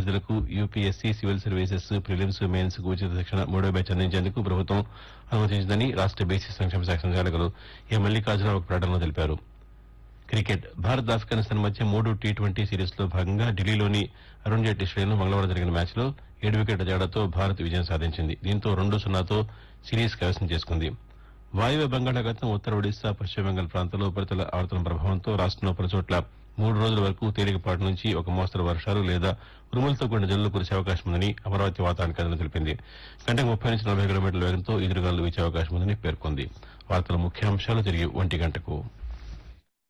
అభ్యర్థులకు UPSC civil services prelims mains కు ఉచిత శిక్షణ మూడో బ్యాచ్ అందించేందుకు ప్రభుత్వం అనుమతించిందని రాష్ట బీసీ సంక్షేమ శాఖ సంచాలకులు ఏ మల్లికార్జున ఒక ప్రకటనలో తెలిపారు క్రికెట్ భారత్ ఆఫ్ఘనిస్తాన్ మధ్య మూడు టీ ట్వంటీ సిరీస్ లో భాగంగా ఢిల్లీలోని అరుణ్ జైట్లీ స్టేడియంలో మంగళవారం జరిగిన మ్యాచ్ లో ఏడు వికెట్ల తేడాతో భారత్ విజయం సాధించింది దీంతో రెండు సున్నాతో సిరీస్ కైవసం చేసుకుంది వాయువ్య బంగాళాఖాతం ఉత్తర ఒడిశా పశ్చిమ బెంగాల్ ప్రాంతాల్లో ఉపరితల ఆవర్తన ప్రభావంతో రాష్టంలో పలుచోట్ల మూడు రోజుల వరకు తేలికపాటి నుంచి ఒక మోస్తరు వర్షాలు లేదా ఉరుములతో కూడిన జల్లులు కురిసే అవకాశం ఉందని అమరావతి వాతావరణ కేంద్రం తెలిపింది గంటకు ముప్పై నుంచి నలభై కిలోమీటర్ల వేగంతో ఎదురుగాలు వీచే అవకాశం ఉందని పేర్కొంది వార్తల ముఖ్యాంశాలు తిరిగి ఒంటి గంటకు